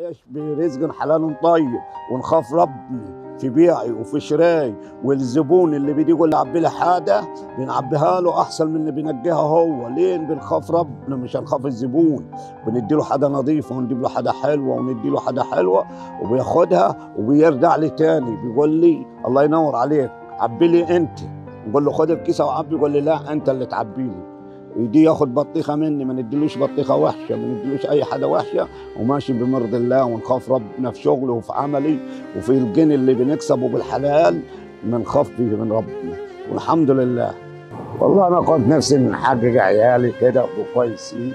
اعيش برزق حلال طيب ونخاف ربنا في بيعي وفي شراي والزبون اللي بيجي يقول لي عبي لي حاجه بنعبيها له احسن من اللي بينجيها هو ليه بنخاف ربنا مش هنخاف الزبون بندي له حاجه نظيفه ونجيب له حاجه حلوه وندي له حاجه حلوه وبياخدها وبيرجع لي تاني بيقول لي الله ينور عليك عبي لي انت نقول له خد الكيسه وعبي يقول لي لا انت اللي تعبي لي يجي ياخد بطيخه مني ما نديلوش بطيخه وحشه ما نديلوش اي حاجه وحشه وماشي بمرض الله ونخاف ربنا في شغله وفي عملي وفي الجن اللي بنكسبه بالحلال بنخاف فيه من ربنا والحمد لله والله انا كنت نفسي نحقق عيالي كده وكويسين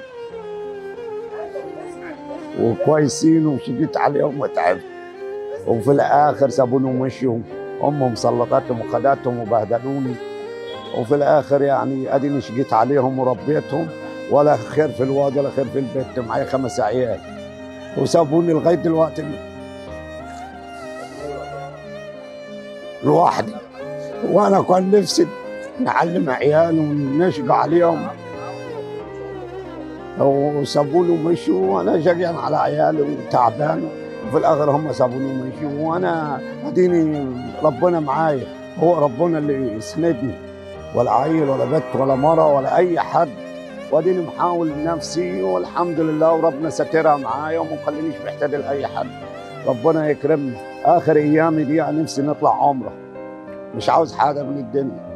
وكويسين وشقيت عليهم وتعبت وفي الاخر سابوني ومشيوا هم مسلطاتهم وخداتهم وبهدلوني وفي الاخر يعني اديني شقيت عليهم وربيتهم ولا خير في الواد ولا خير في البيت معايا خمس عيال وسابوني لغايه دلوقتي لوحدي وانا كان نفسي نعلم عيال ونشقى عليهم وسابوني ومشوا وانا شقيان على عيالي وتعبان وفي الاخر هم سابوني ومشوا وانا اديني ربنا معايا هو ربنا اللي يسندني ولا عيل ولا بنت ولا مرة ولا أي حد واديني محاول نفسي والحمد لله وربنا سترها معايا وما مخلينيش محتاج لأي حد ربنا يكرمني آخر أيامي دي نفسي نطلع عمرة مش عاوز حاجة من الدنيا